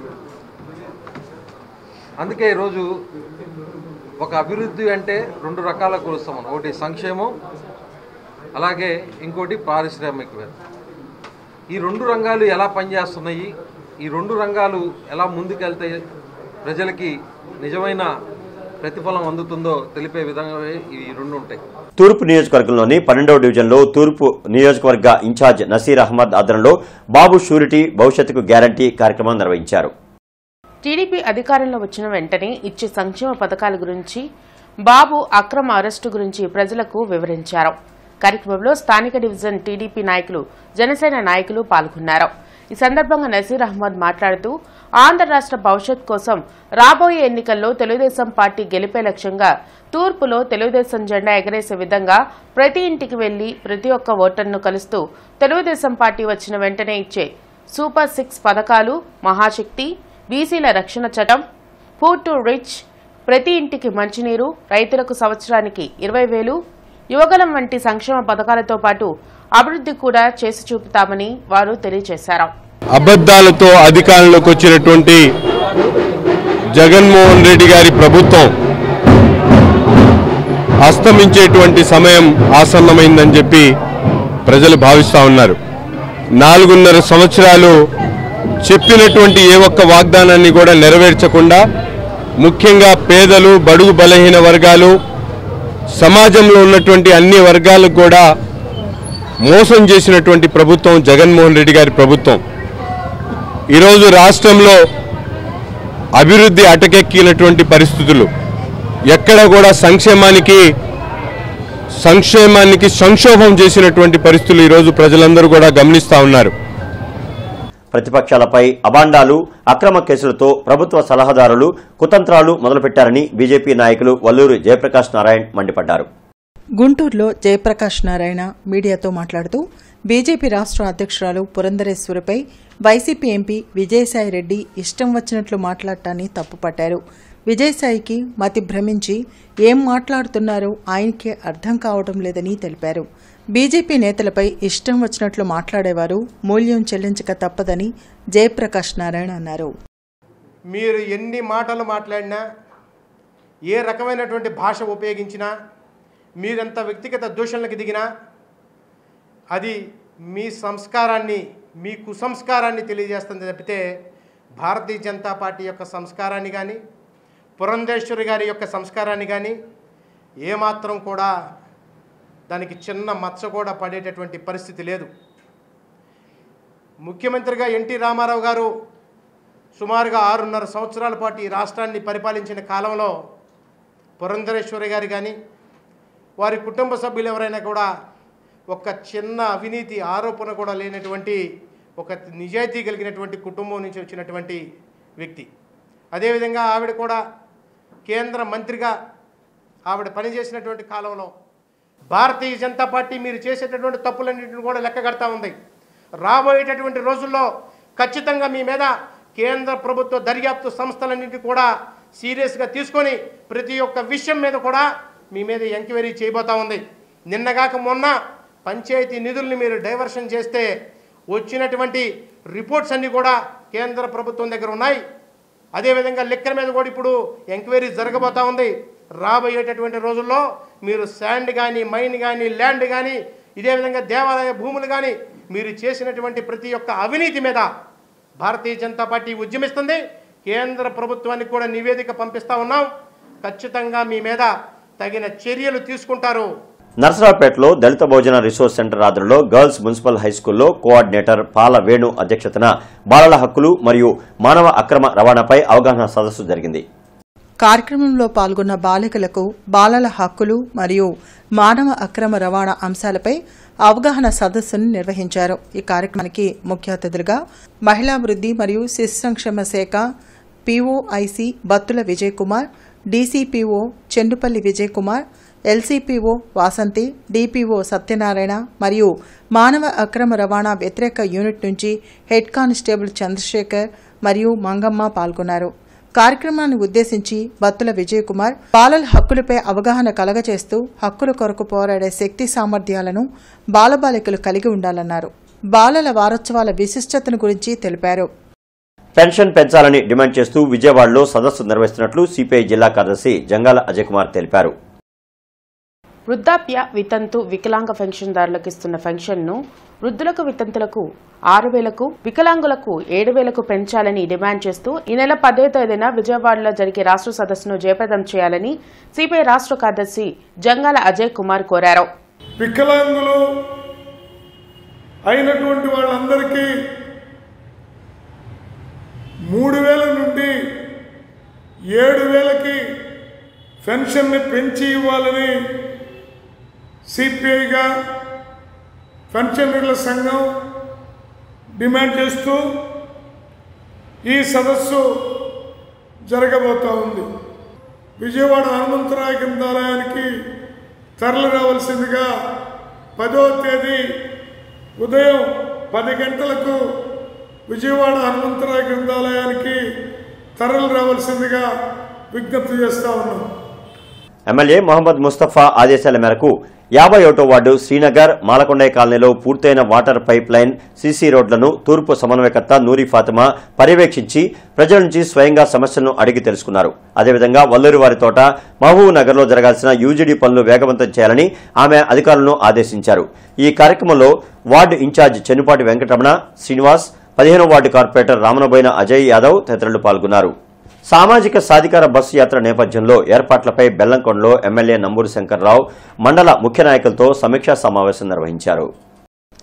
అందుకే ఈరోజు ఒక అభివృద్ధి అంటే రెండు రకాల కొలుస్తాం మనం ఒకటి సంక్షేమం అలాగే ఇంకోటి పారిశ్రామికవేత్త ఈ రెండు రంగాలు ఎలా పనిచేస్తున్నాయి ఈ రెండు రంగాలు ఎలా ముందుకెళ్తే ప్రజలకి నిజమైన ప్రతిఫలం అందుతుందో తెలిపే విధంగా ఈ రెండు ఉంటాయి తూర్పు నియోజకవర్గంలోని పన్నెండవ డివిజన్లో తూర్పు నియోజకవర్గ ఇన్ఛార్జ్ నసీర్ అహ్మద్ ఆధ్వర్యంలో బాబు షూరిటీ భవిష్యత్తుకు గ్యారంటీ కార్యక్రమం నిర్వహించారు టీడీపీ అధికారంలో వచ్చిన వెంటనే ఇచ్చే సంక్షేమ పథకాల గురించి బాబు అక్రమ అరెస్టు గురించి ప్రజలకు వివరించారు కార్యక్రమంలో స్థానిక డివిజన్ టీడీపీ నాయకులు జనసేన నాయకులు పాల్గొన్నారు ఈ సందర్భంగా నసీర్ అహ్మద్ మాట్లాడుతూ ఆంధ్ర రాష్ట్ర భవిష్యత్ కోసం రాబోయే ఎన్నికల్లో తెలుగుదేశం పార్టీ గెలిపే లక్ష్యంగా తూర్పులో తెలుగుదేశం జెండా ఎగరేసే విధంగా ప్రతి ఇంటికి వెళ్లి ప్రతి ఒక్క ఓటర్ను కలుస్తూ తెలుగుదేశం పార్టీ వచ్చిన వెంటనే ఇచ్చే సూపర్ సిక్స్ పథకాలు మహాశక్తి బీసీల రక్షణ చట్టం ఫుడ్ టు రిచ్ ప్రతి ఇంటికి మంచినీరు రైతులకు సంవత్సరానికి ఇరవై వేలు యువగలం వంటి సంక్షేమ పథకాలతో పాటు అభివృద్ధి కూడా చేసి చూపుతామని వారు తెలియజేశారు అబద్ధాలతో అధికారంలోకి వచ్చినటువంటి జగన్మోహన్ రెడ్డి గారి ప్రభుత్వం అస్తమించేటువంటి సమయం ఆసన్నమైందని చెప్పి ప్రజలు భావిస్తూ ఉన్నారు నాలుగున్నర సంవత్సరాలు చెప్పినటువంటి ఏ ఒక్క వాగ్దానాన్ని కూడా నెరవేర్చకుండా ముఖ్యంగా పేదలు బడుగు బలహీన వర్గాలు సమాజంలో ఉన్నటువంటి అన్ని వర్గాలకు కూడా మోసం చేసినటువంటి ప్రభుత్వం జగన్మోహన్ రెడ్డి గారి ప్రభుత్వం ఈరోజు రాష్ట్రంలో అభివృద్ధి అటకెక్కినటువంటి పరిస్థితులు ఎక్కడ కూడా సంక్షేమానికి సంక్షేమానికి సంక్షోభం చేసినటువంటి పరిస్థితులు ఈరోజు ప్రజలందరూ కూడా గమనిస్తూ ఉన్నారు ప్రతిపక్షాలపై అబాండాలు అక్రమ కేసులతో ప్రభుత్వ సలహాదారులు కుతంత్రాలు మొదలుపెట్టారని బీజేపీ నాయకులు వల్లూరు జయప్రకాష్ నారాయణ్ మండిపడ్డారు గుంటూరులో జయప్రకాష్ నారాయణ మీడియాతో మాట్లాడుతూ బీజేపీ రాష్ట్ర అధ్యక్షురాలు పురంధరేశ్వరిపై వైసీపీ ఎంపీ విజయసాయి రెడ్డి ఇష్టం వచ్చినట్లు మాట్లాడటాన్ని తప్పుపట్టారు విజయసాయికి మతి భ్రమించి ఏం మాట్లాడుతున్నారో ఆయనకే అర్థం కావడం లేదని తెలిపారు బీజేపీ నేతలపై ఇష్టం వచ్చినట్లు మాట్లాడేవారు మూల్యం చెల్లించక తప్పదని జయప్రకాష్ నారాయణ అన్నారు మీరు ఎన్ని మాటలు మాట్లాడినా ఏ రకమైనటువంటి భాష ఉపయోగించినా మీరెంత వ్యక్తిగత దూషణలకు దిగినా అది మీ సంస్కారాన్ని మీ కుసంస్కారాన్ని తెలియజేస్తుంది తప్పితే భారతీయ జనతా పార్టీ యొక్క సంస్కారాన్ని కానీ పురంధేశ్వరి గారి యొక్క సంస్కారాన్ని కానీ ఏమాత్రం కూడా దానికి చిన్న మచ్చ కూడా పడేటటువంటి పరిస్థితి లేదు ముఖ్యమంత్రిగా ఎన్టీ రామారావు గారు సుమారుగా ఆరున్నర సంవత్సరాల పాటు ఈ రాష్ట్రాన్ని పరిపాలించిన కాలంలో పురంధరేశ్వరి గారు కానీ వారి కుటుంబ సభ్యులు ఎవరైనా కూడా ఒక చిన్న అవినీతి ఆరోపణ కూడా లేనటువంటి ఒక నిజాయితీ కలిగినటువంటి కుటుంబం నుంచి వచ్చినటువంటి వ్యక్తి అదేవిధంగా ఆవిడ కూడా కేంద్ర మంత్రిగా ఆవిడ పనిచేసినటువంటి కాలంలో భారతీయ జనతా పార్టీ మీరు చేసేటటువంటి తప్పులన్నింటిని కూడా లెక్క కడతా ఉంది రాబోయేటటువంటి రోజుల్లో ఖచ్చితంగా మీ మీద కేంద్ర ప్రభుత్వ దర్యాప్తు సంస్థలన్నింటినీ కూడా సీరియస్గా తీసుకొని ప్రతి ఒక్క విషయం మీద కూడా మీ మీద ఎంక్వైరీ చేయబోతా ఉంది నిన్నగాక మొన్న పంచాయతీ నిధుల్ని మీరు డైవర్షన్ చేస్తే వచ్చినటువంటి రిపోర్ట్స్ అన్నీ కూడా కేంద్ర ప్రభుత్వం దగ్గర ఉన్నాయి అదేవిధంగా లెక్కల మీద కూడా ఇప్పుడు ఎంక్వైరీ జరగబోతా ఉంది రాబోయేటటువంటి రోజుల్లో మీరు శాండ్ కానీ మైన్ కానీ ల్యాండ్ కానీ ఇదే విధంగా దేవాలయ భూములు కానీ మీరు చేసినటువంటి ప్రతి ఒక్క అవినీతి మీద భారతీయ జనతా పార్టీ ఉద్యమిస్తుంది కేంద్ర ప్రభుత్వానికి కూడా నివేదిక పంపిస్తా ఉన్నాం ఖచ్చితంగా మీ మీద తగిన చర్యలు తీసుకుంటారు నర్సరావుపేటలో దళిత భోజన రిసోర్స్ సెంటర్ ఆధ్వర్యంలో గర్ల్స్ మున్సిపల్ హైస్కూల్లో కోఆర్డినేటర్ పాల వేణు అధ్యక్షతన బాలల హక్కులు మరియు మానవ అక్రమ రవాణాపై అవగాహన సదస్సు జరిగింది కార్యక్రమంలో పాల్గొన్న బాలికలకు బాలల హక్కులు మరియు మానవ అక్రమ రవాణా అంశాలపై అవగాహన సదస్సును నిర్వహించారు ఈ కార్యక్రమానికి ముఖ్య అతిథులుగా మహిళాభివృద్ధి మరియు శిశు సంక్షేమ శాఖ POIC Battula Vijay Kumar DCPO Chendupalli Vijay Kumar LCPO Vasanthi DPO Satyanarayana మరియు మానవ అక్రమ రవాణా వ్యతిరేక యూనిట్ నుంచి హెడ్ కానిస్టేబుల్ చంద్రశేఖర్ మరియు మంగమ్మ పాల్గొన్నారు కార్యక్రమాన్ని ఉద్దేశించి బత్తుల విజయ్ కుమార్ బాలల హక్కులపై అవగాహన కలగచేస్తూ హక్కుల కొరకు పోరాడే శక్తి సామర్థ్యాలను బాలబాలికలు కలిగి ఉండాలన్నారు బాలల వారోత్సవాల విశిష్టతను గురించి తెలిపారు పెన్షన్ పెంచాలని డిమాండ్ చేస్తూ విజయవాడలో సదస్సు నిర్వహిస్తున్నట్లు సిపిఐ జిల్లా కార్యదర్శి జంగాల అజయ్ కుమార్ తెలిపారు వృద్ధాప్య వితంతు వికలాంగ పెన్షన్దారులకు ఇస్తున్న పెన్షన్ను వృద్ధులకు వితంతులకు ఆరు వేలకు వికలాంగులకు ఏడు వేలకు పెంచాలని డిమాండ్ చేస్తూ ఈ నెల పదో తేదీన విజయవాడలో జరిగే రాష్ట్ర సదస్సును జయప్రదం చేయాలని సిపిఐ రాష్ట్ర కార్యదర్శి జంగాల అజయ్ కుమార్ కోరారు వికలాంగులు అయినటువంటి వాళ్ళందరికీ మూడు వేల నుండి ఏడు వేలకి పెన్షన్ని పెంచి ఇవ్వాలని సిపిఐగా పెన్షనర్ల సంఘం డిమాండ్ చేస్తూ ఈ సదస్సు జరగబోతా ఉంది విజయవాడ హనుమంతరాయ గ్రంథాలయానికి తరలి రావాల్సిందిగా పదో తేదీ ఉదయం పది గంటలకు విజయవాడ హనుమంతరాయ గ్రంథాలయానికి తరలి రావాల్సిందిగా విజ్ఞప్తి చేస్తా ఉన్నాం ఎమ్మెల్యే మొహమ్మద్ ముస్తఫా ఆదేశాల మేరకు యాభై ఒకటో వార్డు శ్రీనగర్ మాలకొండయ్య కాలనీలో పూర్తయిన వాటర్ పైప్ లైన్ సీసీ రోడ్లను తూర్పు సమన్వయకర్త నూరి ఫాతిమా పర్యవేక్షించి ప్రజల నుంచి స్వయంగా సమస్యలను అడిగి తెలుసుకున్నారు అదేవిధంగా వల్లూరి వారి తోట మహబూబ్ నగర్లో జరగాల్సిన యూజీడీ పనులు వేగవంతం చేయాలని ఆమె అధికారులను ఆదేశించారు ఈ కార్యక్రమంలో వార్డు ఇన్ఛార్జ్ చెన్నుపాటి వెంకటరమణ శ్రీనివాస్ పదిహేనో వార్డు కార్పొరేటర్ రామనబోయిన అజయ్ యాదవ్ తదితరులు పాల్గొన్నారు సామాజిక సాధికార బస్సు యాత్ర నేపథ్యంలో ఏర్పాట్లపై బెల్లంకొండలో ఎమ్మెల్యే నంబూరు శంకర్రావు మండల ముఖ్య నాయకులతో సమీక్షా సమావేశం నిర్వహించారు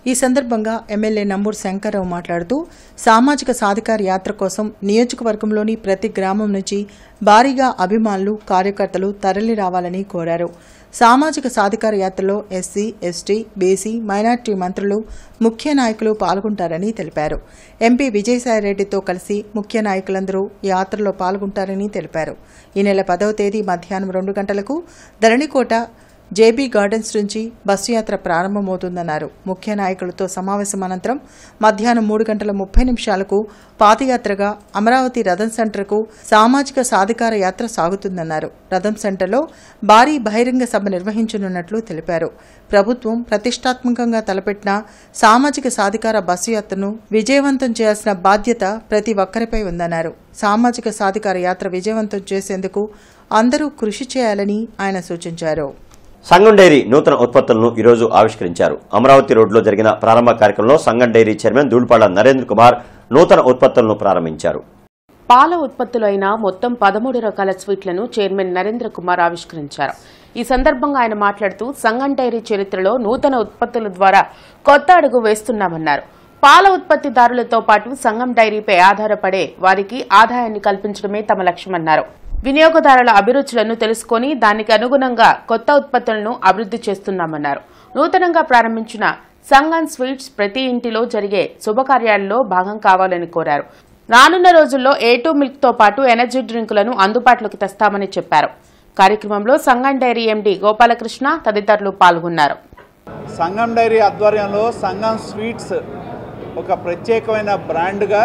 ఈ సందర్భంగా ఎమ్మెల్యే నంబూరు శంకర్రావు మాట్లాడుతూ సామాజిక సాధికార యాత్ర కోసం నియోజకవర్గంలోని ప్రతి గ్రామం నుంచి భారీగా అభిమానులు కార్యకర్తలు తరలి రావాలని కోరారు సామాజిక సాధికార యాత్రలో ఎస్సీ ఎస్టీ బీసీ మైనార్టీ మంత్రులు ముఖ్య నాయకులు పాల్గొంటారని తెలిపారు ఎంపీ విజయసాయిరెడ్డితో కలిసి ముఖ్య నాయకులందరూ యాత్రలో పాల్గొంటారని తెలిపారు ఈ నెల పదవ తేదీ మధ్యాహ్నం రెండు గంటలకు ధరణికోట జేబీ గార్డెన్స్ నుంచి బస్సు యాత్ర ప్రారంభమవుతుందన్నారు ముఖ్య నాయకులతో సమావేశం అనంతరం మధ్యాహ్నం మూడు గంటల ముప్పై నిమిషాలకు పాదయాత్రగా అమరావతి రథం సెంటర్కు సామాజిక సాధికార యాత్ర సాగుతుందన్నారు రథం సెంటర్లో భారీ బహిరంగ సభ నిర్వహించనున్నట్లు తెలిపారు ప్రభుత్వం ప్రతిష్టాత్మకంగా తలపెట్టిన సామాజిక సాధికార బస్సు యాత్రను విజయవంతం చేయాల్సిన బాధ్యత ప్రతి ఒక్కరిపై ఉందన్నారు సామాజిక సాధికార యాత్ర విజయవంతం చేసేందుకు అందరూ కృషి చేయాలని ఆయన సూచించారు సంగం డైరీ నూతన ఉత్పత్తులను ఈరోజు ఆవిష్కరించారు అమరావతి రోడ్లో జరిగిన ప్రారంభ కార్యక్రమంలో సంగం డైరీ చైర్మన్ దూడిపాళ్ల నరేంద్ర కుమార్ నూతన ఉత్పత్తులను ప్రారంభించారు పాల ఉత్పత్తులు అయిన మొత్తం పదమూడు రకాల స్వీట్లను చైర్మన్ నరేంద్ర కుమార్ ఆవిష్కరించారు ఈ సందర్భంగా ఆయన మాట్లాడుతూ సంగం డైరీ చరిత్రలో నూతన ఉత్పత్తుల ద్వారా కొత్త అడుగు వేస్తున్నామన్నారు పాల ఉత్పత్తిదారులతో పాటు సంగం డైరీపై ఆధారపడే వారికి ఆదాయాన్ని కల్పించడమే తమ లక్ష్యమన్నారు వినియోగదారుల అభిరుచులను తెలుసుకొని దానికి అనుగుణంగా కొత్త ఉత్పత్తులను అభివృద్ధి చేస్తున్నామన్నారు నూతనంగా ప్రారంభించిన సంగం స్వీట్స్ ప్రతి ఇంటిలో జరిగే శుభకార్యాల్లో భాగం కావాలని కోరారు రానున్న రోజుల్లో ఏ టూ మిల్క్ తో పాటు ఎనర్జీ డ్రింకులను అందుబాటులోకి తెస్తామని చెప్పారు కార్యక్రమంలో సంగం డైరీ ఎండీ గోపాలకృష్ణ తదితరులు పాల్గొన్నారు సంగం డైరీ ఆధ్వర్యంలో సంగం స్వీట్స్ ఒక ప్రత్యేకమైన బ్రాండ్గా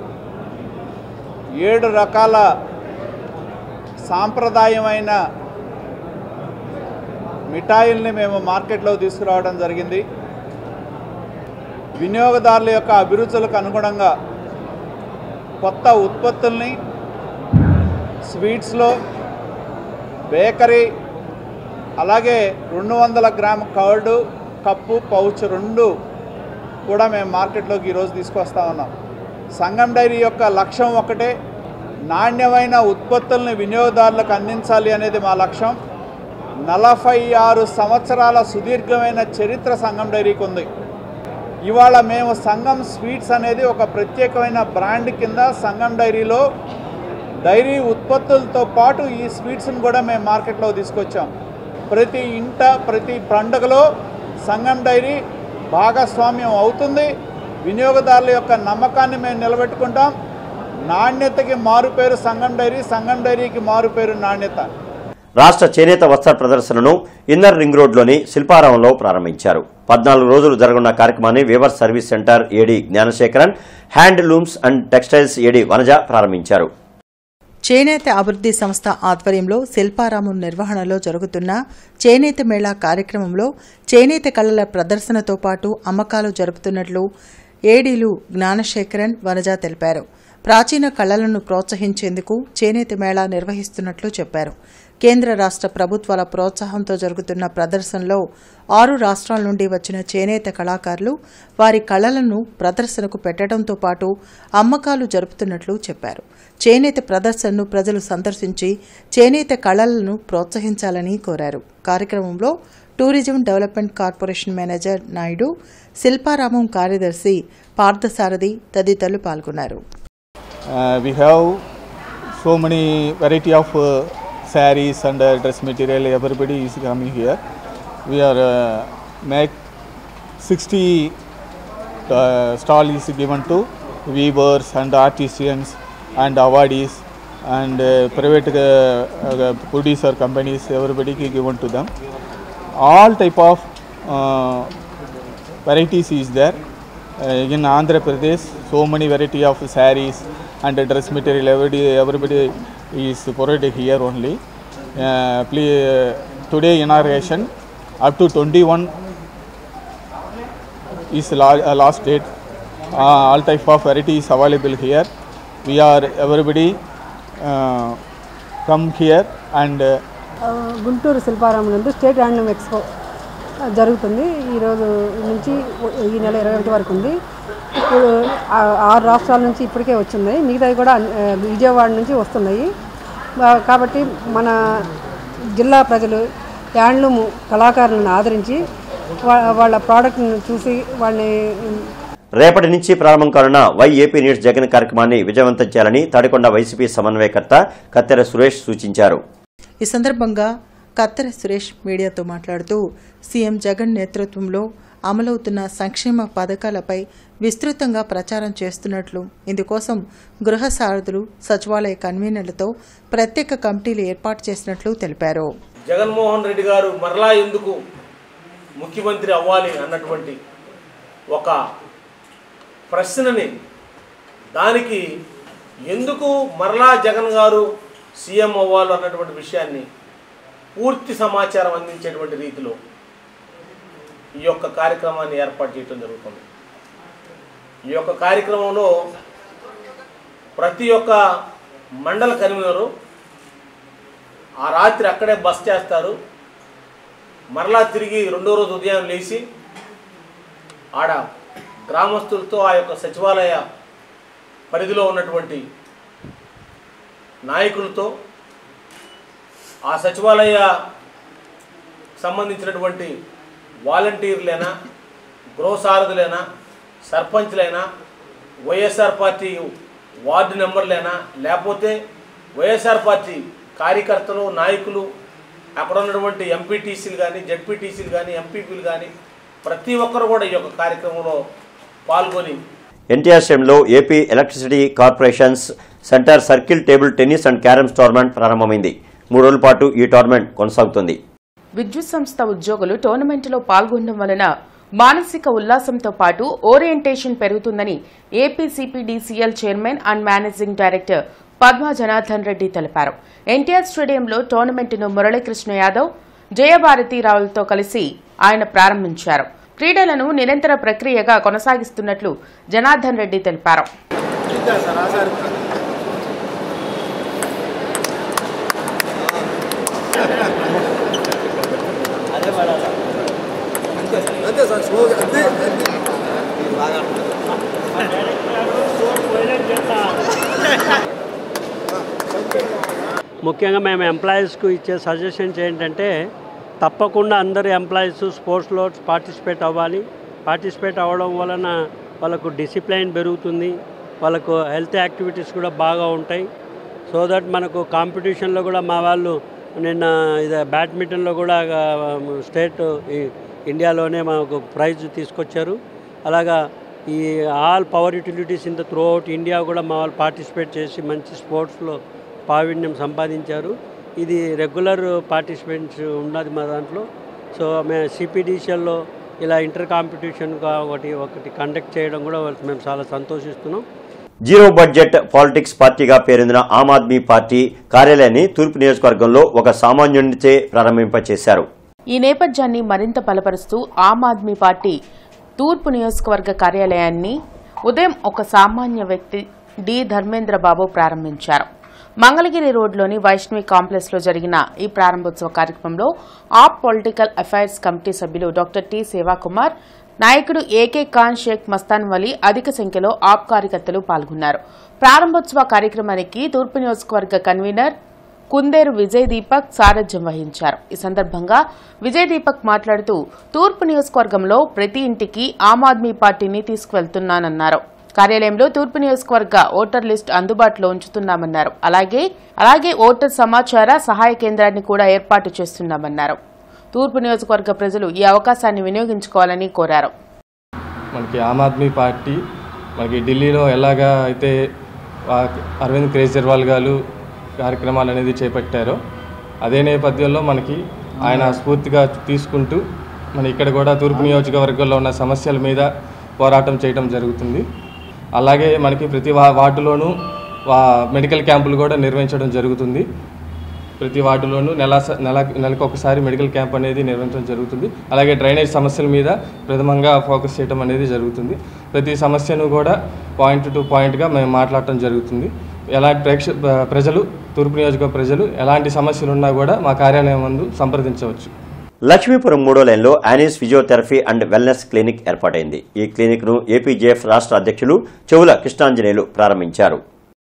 ఏడు రకాల సాంప్రదాయమైన మిఠాయిల్ని మేము మార్కెట్లో తీసుకురావడం జరిగింది వినియోగదారుల యొక్క అభిరుచులకు అనుగుణంగా కొత్త ఉత్పత్తుల్ని స్వీట్స్లో బేకరీ అలాగే రెండు వందల గ్రామ్ కర్డు కప్పు పౌచ్ రెండు కూడా మేము మార్కెట్లోకి ఈరోజు తీసుకొస్తా ఉన్నాం సంగం డైరీ యొక్క లక్ష్యం ఒకటే నాణ్యమైన ఉత్పత్తుల్ని వినియోగదారులకు అందించాలి అనేది మా లక్ష్యం నలభై ఆరు సంవత్సరాల సుదీర్ఘమైన చరిత్ర సంగం డైరీకి ఉంది ఇవాళ మేము సంగం స్వీట్స్ అనేది ఒక ప్రత్యేకమైన బ్రాండ్ కింద సంగం డైరీలో డైరీ ఉత్పత్తులతో పాటు ఈ స్వీట్స్ని కూడా మేము మార్కెట్లో తీసుకొచ్చాం ప్రతి ఇంట ప్రతి పండుగలో సంగం డైరీ భాగస్వామ్యం అవుతుంది వినియోగదారుల యొక్క నమ్మకాన్ని మేము నిలబెట్టుకుంటాం నాణ్యతకి మారుపేరు సంగం డైరీ సంగం డైరీకి మారుపేరు నాణ్యత రాష్ట్ర చేనేత వస్త్ర ప్రదర్శనను ఇన్నర్ రింగ్ రోడ్లోని శిల్పారామంలో ప్రారంభించారు పద్నాలుగు రోజులు జరగనున్న కార్యక్రమాన్ని weaver service centre AD Gnanasekaran handlooms and textiles AD Vanaja ప్రారంభించారు చేనేత అభివృద్ధి సంస్థ ఆధ్వర్యంలో శిల్పారామం నిర్వహణలో జరుగుతున్న చేనేత మేళా కార్యక్రమంలో చేనేత కళల ప్రదర్శనతో పాటు అమ్మకాలు జరుపుతున్నట్లు ఏడీలు జ్ఞానశేఖరన్ వనజ తెలిపారు ప్రాచీన కళలను ప్రోత్సహించేందుకు చేనేత మేళా నిర్వహిస్తున్నట్లు చెప్పారు కేంద్ర రాష్ట్ర ప్రభుత్వాల ప్రోత్సాహంతో జరుగుతున్న ప్రదర్శనలో ఆరు రాష్ట్రాల నుండి వచ్చిన చేనేత కళాకారులు వారి కళలను ప్రదర్శనకు పెట్టడంతో పాటు అమ్మకాలు జరుపుతున్నట్లు చెప్పారు చేనేత ప్రదర్శనను ప్రజలు సందర్శించి చేనేత కళలను ప్రోత్సహించాలని కోరారు కార్యక్రమంలో tourism development corporation manager Naidu Shilparamam కార్యదర్శి పార్థసారథి తదితరులు పాల్గొన్నారు Uh, we have so many variety of uh, sarees and uh, dress material everybody is coming here we are uh, make 60 uh, stall is given to weavers and artisans and awardees and uh, private uh, uh, producer companies everybody is given to them all type of uh, varieties is there uh, in andhra pradesh so many variety of sarees and dress material everybody everybody is provided here only uh, please, today inauguration up to 21 is la- uh, last date uh, all type of variety is available here we are everybody uh, come here and uh, ఆ, గుంటూరు శిల్పారామం నందు state handloom expo ఆ, జరుగుతుంది ఈరోజు నుంచి ఈ నెల ఇరవై ఒకటి వరకు ఉంది ఇప్పుడు ఆ- ఆరు రాష్ట్రాల నుంచి ఇప్పటికే వచ్చింది మిగతావి కూడా ఆ, విజయవాడ నుంచి వస్తున్నాయి ఆ, కాబట్టి మన జిల్లా ప్రజలు హ్యాండ్లూమ్ కళాకారులను ఆదరించి వా- వాళ్ళ ప్రోడక్ట్ని చూసి వాళ్ళని రేపటి నుంచి ప్రారంభం కానున్న వై ఏపీ నీడ్స్ జగన్ కార్యక్రమాన్ని విజయవంతం చేయాలని తాడికొండ వైసీపీ సమన్వయకర్త కత్తెర సురేష్ సూచించారు ఈ సందర్భంగా కత్తెర సురేష్ మీడియాతో మాట్లాడుతూ సీఎం జగన్ నేతృత్వంలో అమలవుతున్న సంక్షేమ పథకాలపై విస్తృతంగా ప్రచారం చేస్తున్నట్లు ఇందుకోసం గృహ సారథులు సచివాలయ కన్వీనర్లతో ప్రత్యేక కమిటీలు ఏర్పాటు చేసినట్లు తెలిపారు జగన్మోహన్ రెడ్డి గారు మరలా ఎందుకు ముఖ్యమంత్రి అవ్వాలి అన్నటువంటి ఒక ప్రశ్నని దానికి ఎందుకు మరలా జగన్ గారు సీఎం అవ్వాలి అన్నటువంటి విషయాన్ని పూర్తి సమాచారం అందించేటువంటి రీతిలో ఈ యొక్క కార్యక్రమాన్ని ఏర్పాటు చేయడం జరుగుతుంది ఈ యొక్క కార్యక్రమంలో ప్రతి ఒక్క మండల కన్వీనరు ఆ రాత్రి అక్కడే బస్ చేస్తారు మరలా తిరిగి రెండో రోజు ఉదయం లేచి ఆడ గ్రామస్తులతో ఆ యొక్క సచివాలయ పరిధిలో ఉన్నటువంటి నాయకులతో ఆ సచివాలయ సంబంధించినటువంటి వాలంటీర్లైనా గృహసారథులైనా సర్పంచ్లైనా వైఎస్ఆర్ పార్టీ వార్డు మెంబర్లైనా లేకపోతే వైఎస్ఆర్ పార్టీ కార్యకర్తలు నాయకులు అక్కడ ఉన్నటువంటి ఎంపీటీసీలు కానీ జడ్పీటీసీలు కానీ ఎంపీపీలు కానీ ప్రతి ఒక్కరు కూడా ఈ యొక్క కార్యక్రమంలో పాల్గొని ఎన్టీఆర్ స్టేడియంలో AP electricity corporations centre circle table tennis and carroms tournament ప్రారంభమైంది మూడు రోజుల పాటు ఈ టోర్నమెంట్ కొనసాగుతుంది విద్యుత్ సంస్థ ఉద్యోగులు టోర్నమెంట్లో పాల్గొనడం వలన మానసిక ఉల్లాసంతో పాటు ఓరియంటేషన్ పెరుగుతుందని AP CPDCL chairman and managing director Padma Janardhan Reddy తెలిపారు ఎన్టీఆర్ స్టేడియంలో టోర్నమెంట్ను మురళీకృష్ణ యాదవ్ జయభారతి రావులతో కలిసి ఆయన ప్రారంభించారు క్రీడలను నిరంతర ప్రక్రియగా కొనసాగిస్తున్నట్లు జనార్దన్ రెడ్డి తెలిపారు అంతే సార్ స్లోగా అంతే అంతే బాగా ముఖ్యంగా మేము ఎంప్లాయీస్కు ఇచ్చే సజెషన్స్ ఏంటంటే తప్పకుండా అందరు ఎంప్లాయీస్ స్పోర్ట్స్లో పార్టిసిపేట్ అవ్వాలి పార్టిసిపేట్ అవ్వడం వలన వాళ్ళకు డిసిప్లైన్ పెరుగుతుంది వాళ్ళకు హెల్త్ యాక్టివిటీస్ కూడా బాగా ఉంటాయి సో దట్ మనకు కాంపిటీషన్లో కూడా మా వాళ్ళు నిన్న ఇది బ్యాడ్మింటన్లో కూడా స్టేట్ ఇండియాలోనే మాకు ప్రైజ్ తీసుకొచ్చారు అలాగా ఈ all power utilities in the throughout India కూడా మా వాళ్ళు పార్టిసిపేట్ చేసి మంచి స్పోర్ట్స్లో ప్రావీణ్యం సంపాదించారు ఇది రెగ్యులర్ పార్టిసిపెంట్స్ ఉన్నది మా దాంట్లో సో మేము సిపిడిషియల్లో ఇలా ఇంటర్ కాంపిటీషన్గా ఒకటి ఒకటి కండక్ట్ చేయడం కూడా మేము చాలా సంతోషిస్తున్నాం జీరో బడ్జెట్ పాలిటిక్స్ పార్టీగా పేరొందిన ఆమ్ ఆద్మీ పార్టీ కార్యాలయాన్ని తూర్పు నియోజకవర్గంలో ఒక సామాన్యునిచే ప్రారంభింపచేశారు ఈ నేపథ్యాన్ని మరింత బలపరుస్తూ ఆమ్ ఆద్మీ పార్టీ తూర్పు నియోజకవర్గ కార్యాలయాన్ని ఉదయం ఒక సామాన్య వ్యక్తి డి ధర్మేంద్ర బాబు ప్రారంభించారు మంగళగిరి రోడ్లోని వైష్ణవి కాంప్లెక్స్లో జరిగిన ఈ ప్రారంభోత్సవ కార్యక్రమంలో ఆప్ పొలిటికల్ అఫైర్స్ కమిటీ సభ్యులు డాక్టర్ టి సేవాకుమార్ నాయకుడు ఏకే ఖాన్ షేక్ మస్తాన్ వలీ అధిక సంఖ్యలో ఆప్ కార్యకర్తలు పాల్గొన్నారు ప్రారంభోత్సవ కార్యక్రమానికి తూర్పు నియోజకవర్గ కన్వీనర్ కుందేరు విజయ్ దీపక్ సారథ్యం వహించారు ఈ సందర్భంగా విజయ్ దీపక్ మాట్లాడుతూ తూర్పు నియోజకవర్గంలో ప్రతి ఇంటికి ఆమ్ ఆద్మీ పార్టీని తీసుకువెళ్తున్నానన్నారు కార్యాలయంలో తూర్పు నియోజకవర్గ ఓటర్ లిస్ట్ అందుబాటులో ఉంచుతున్నామన్నారు అలాగే అలాగే ఓటర్ సమాచార సహాయ కేంద్రాన్ని కూడా ఏర్పాటు చేస్తున్నామన్నారు తూర్పు నియోజకవర్గ ప్రజలు ఈ అవకాశాన్ని వినియోగించుకోవాలని కోరారు మనకి ఆమ్ ఆద్మీ పార్టీ మనకి ఢిల్లీలో ఎలాగా అయితే ఆ- అరవింద్ కేజ్రీవాల్ గారు కార్యక్రమాలు అనేది చేపట్టారో అదే నేపథ్యంలో మనకి ఆయన స్ఫూర్తిగా తీసుకుంటూ మన ఇక్కడ కూడా తూర్పు నియోజకవర్గంలో ఉన్న సమస్యల మీద పోరాటం చేయడం జరుగుతుంది అలాగే మనకి ప్రతి వా వార్డులోనూ వా మెడికల్ క్యాంపులు కూడా నిర్వహించడం జరుగుతుంది ప్రతి వార్డులోనూ నెల నెల నెలకు ఒకసారి మెడికల్ క్యాంప్ అనేది నిర్వహించడం జరుగుతుంది అలాగే డ్రైనేజ్ సమస్యల మీద ప్రథమంగా ఫోకస్ చేయడం అనేది జరుగుతుంది ప్రతి సమస్యను కూడా పాయింట్ టు పాయింట్గా మేము మాట్లాడటం జరుగుతుంది ఎలాంటి ప్రేక్ష ప్రజలు తూర్పు నియోజక ప్రజలు ఎలాంటి సమస్యలు ఉన్నా కూడా మా కార్యాలయం ముందు సంప్రదించవచ్చు లక్ష్మీపురం మూడో లైన్లో యానిస్ ఫిజియోథెరపీ అండ్ వెల్నెస్ క్లినిక్ ఏర్పాటైంది ఈ క్లినిక్ను ఏపీజేఎఫ్ రాష్ట్ర అధ్యక్షులు చెవుల కృష్ణాంజనేయులు ప్రారంభించారు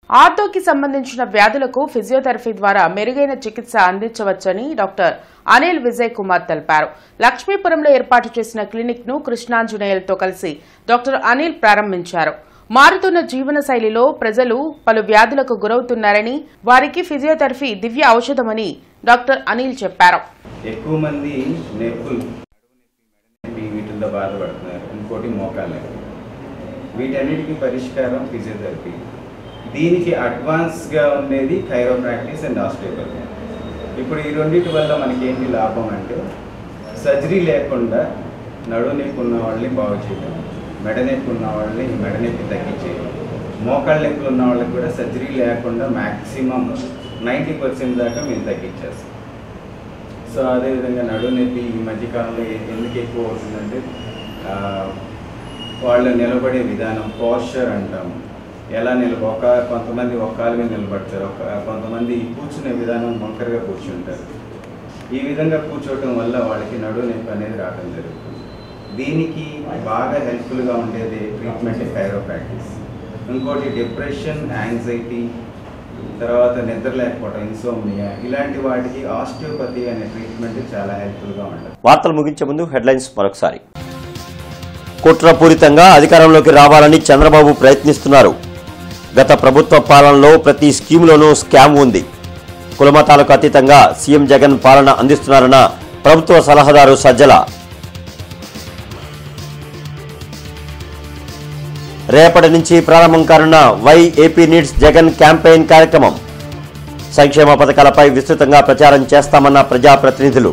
ఆర్థోకి సంబంధించిన వ్యాధులకు ఫిజియోథెరపీ ద్వారా మెరుగైన చికిత్స అందించవచ్చని డాక్టర్ అనిల్ విజయ్ కుమార్ తెలిపారు లక్ష్మీపురంలో ఏర్పాటు చేసిన క్లినిక్ ను కృష్ణాంజనేయులతో కలిసి డాక్టర్ అనిల్ ప్రారంభించారు మారుతున్న జీవన శైలిలో ప్రజలు పలు వ్యాధులకు గురవుతున్నారని వారికి ఫిజియోథెరపీ దివ్య ఔషధమని డాక్టర్ అనిల్ చెప్పారు ఎక్కువ మంది నొప్పులు నొప్పి వీటిల్లో బాధపడుతున్నారు ఇంకోటి మోకాళ్ళ నొప్పి. వీటన్నిటికీ పరిష్కారం ఫిజియోథెరపీ దీనికి అడ్వాన్స్గా ఉండేది కైరోప్రాక్టీస్ అండ్ ఆస్ట్రేపతి ఇప్పుడు ఈ రెండింటి వల్ల మనకి ఏంటి లాభం అంటే సర్జరీ లేకుండా నడువు నొప్పి ఉన్న వాళ్ళని బాగు చేయడం మెడ నొప్పి ఉన్న వాళ్ళని మెడ నొప్పి తగ్గించేయడం మోకాళ్ళ నొప్పులు ఉన్న వాళ్ళకి కూడా సర్జరీ లేకుండా మ్యాక్సిమం నైంటీ పర్సెంట్ దాకా మేము తగ్గించేస్తాం సో అదేవిధంగా నడువు నొప్పి ఈ మధ్యకాలంలో ఎ- ఎందుకు ఎక్కువ అవుతుందంటే ఆ, వాళ్ళు నిలబడే విధానం పోస్చర్ అంటాము ఎలా నిలబ ఒక కొంతమంది ఒక కాలు మీద నిలబడతారు ఒక కొంతమంది కూర్చునే విధానం వంకరగా కూర్చుంటారు ఈ విధంగా కూర్చోవటం వల్ల వాళ్ళకి నడువు నొప్పి అనేది రావడం జరుగుతుంది దీనికి బాగా హెల్ప్ఫుల్గా ఉండేది ట్రీట్మెంట్ కైరోప్రాక్టిస్ ఇంకోటి డిప్రెషన్ యాంగ్జైటీ తర్వాత నిద్ర లేకపోవడం ఇన్సోమ్నియా ఇలాంటి వాటికి ఆస్టియోపతి అనే ట్రీట్మెంట్ చాలా హెల్ప్ఫుల్గా ఉంటుంది వార్తలు ముగించే ముందు హెడ్లైన్స్ మరొకసారి కుట్రపూరితంగా అధికారంలోకి రావాలని చంద్రబాబు ప్రయత్నిస్తున్నారు గత ప్రభుత్వ పాలనలో ప్రతి స్కీములోనూ స్కామ్ ఉంది కులమతాలకు అతీతంగా సీఎం జగన్ పాలన అందిస్తున్నారన్న ప్రభుత్వ సలహాదారు సజ్జల రేపటి నుంచి ప్రారంభం కానున్న why AP needs Jagan campaign కార్యక్రమం సంక్షేమ పథకాలపై విస్తృతంగా ప్రచారం చేస్తామన్న ప్రజాప్రతినిధులు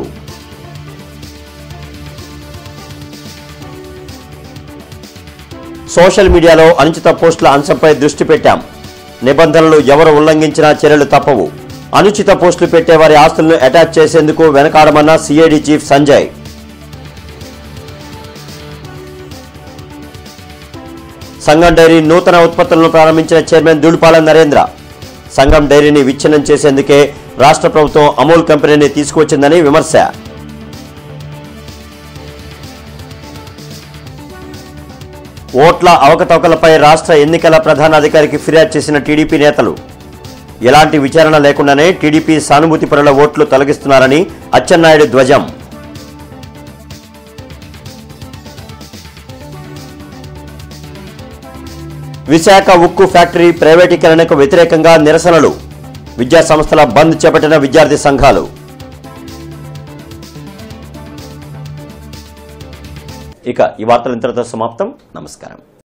సోషల్ మీడియాలో అనుచిత పోస్టుల అంశంపై దృష్టి పెట్టాం నిబంధనలు ఎవరు ఉల్లంఘించినా చర్యలు తప్పవు అనుచిత పోస్టులు పెట్టే వారి ఆస్తులను అటాచ్ చేసేందుకు వెనకాడమన్న సిఐడి చీఫ్ సంజయ్ సంఘం డైరీ నూతన ఉత్పత్తులను ప్రారంభించిన చైర్మన్ దుడిపాల నరేంద్ర సంఘం డైరీని విచ్ఛిన్నం చేసేందుకే రాష్ట్ర ప్రభుత్వం అమూల్ కంపెనీని తీసుకువచ్చిందని విమర్శ ఓట్ల అవకతవకలపై రాష్ట్ర ఎన్నికల ప్రధానాధికారికి ఫిర్యాదు చేసిన టీడీపీ నేతలు ఎలాంటి విచారణ లేకుండానే టీడీపీ సానుభూతి పరుల ఓట్లు తొలగిస్తున్నారని అచ్చెన్నాయుడు ధ్వజం విశాఖ ఉక్కు ఫ్యాక్టరీ ప్రైవేటీకరణకు వ్యతిరేకంగా నిరసనలు విద్యా సంస్థల బంద్ చేపట్టిన విద్యార్థి సంఘాలు ఇక ఈ వార్తలు ఇంతటితో సమాప్తం నమస్కారం